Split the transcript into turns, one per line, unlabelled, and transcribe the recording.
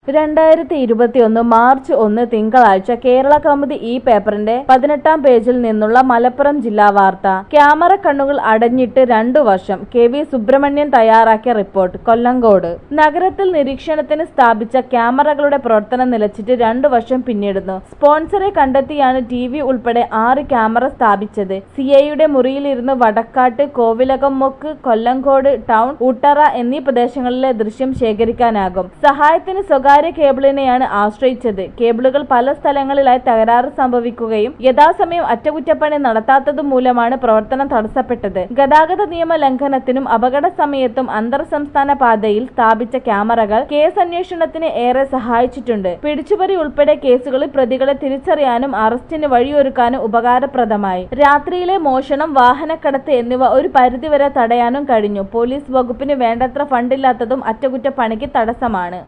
രണ്ടായിരത്തി ഇരുപത്തിയൊന്ന് മാർച്ച് ഒന്ന് തിങ്കളാഴ്ച കേരള കൗമുദി ഈ പേപ്പറിന്റെ പതിനെട്ടാം പേജിൽ നിന്നുള്ള മലപ്പുറം ജില്ലാ വാർത്ത ക്യാമറ കണ്ണുകൾ അടഞ്ഞിട്ട് രണ്ടു വർഷം കെ വി സുബ്രഹ്മണ്യൻ തയ്യാറാക്കിയ റിപ്പോർട്ട് കൊല്ലങ്കോട് നഗരത്തിൽ നിരീക്ഷണത്തിന് സ്ഥാപിച്ച ക്യാമറകളുടെ പ്രവർത്തനം നിലച്ചിട്ട് രണ്ടു വർഷം പിന്നിടുന്നു സ്പോൺസറെ കണ്ടെത്തിയാണ് ടി വി ഉൾപ്പെടെ ആറ് ക്യാമറ സ്ഥാപിച്ചത് സി ഐയുടെ മുറിയിലിരുന്ന് വടക്കാട്ട് കോവിലകം മൊക്ക് കൊല്ലങ്കോട് ടൗൺ ഊട്ടറ എന്നീ പ്രദേശങ്ങളിലെ ദൃശ്യം ശേഖരിക്കാനാകും സഹായത്തിന് സ്വകാര്യ കേബിളിനെയാണ് ആശ്രയിച്ചത് കേബിളുകൾ പല സ്ഥലങ്ങളിലായി തകരാറ് സംഭവിക്കുകയും യഥാസമയം അറ്റകുറ്റപ്പണി നടത്താത്തതു മൂലമാണ് പ്രവർത്തനം തടസ്സപ്പെട്ടത് ഗതാഗത നിയമ ലംഘനത്തിനും അപകട സമയത്തും അന്തർ സംസ്ഥാന പാതയിൽ സ്ഥാപിച്ച ക്യാമറകൾ കേസ് അന്വേഷണത്തിന് ഏറെ സഹായിച്ചിട്ടുണ്ട് പിടിച്ചുപറി ഉൾപ്പെടെ കേസുകളിൽ പ്രതികളെ തിരിച്ചറിയാനും അറസ്റ്റിന് വഴിയൊരുക്കാനും ഉപകാരപ്രദമായി രാത്രിയിലെ മോഷണം വാഹനക്കടത്ത് എന്നിവ ഒരു പരിധിവരെ തടയാനും കഴിഞ്ഞു പോലീസ് വകുപ്പിന് വേണ്ടത്ര ഫണ്ടില്ലാത്തതും അറ്റകുറ്റപ്പണിക്ക് തടസ്സമാണ്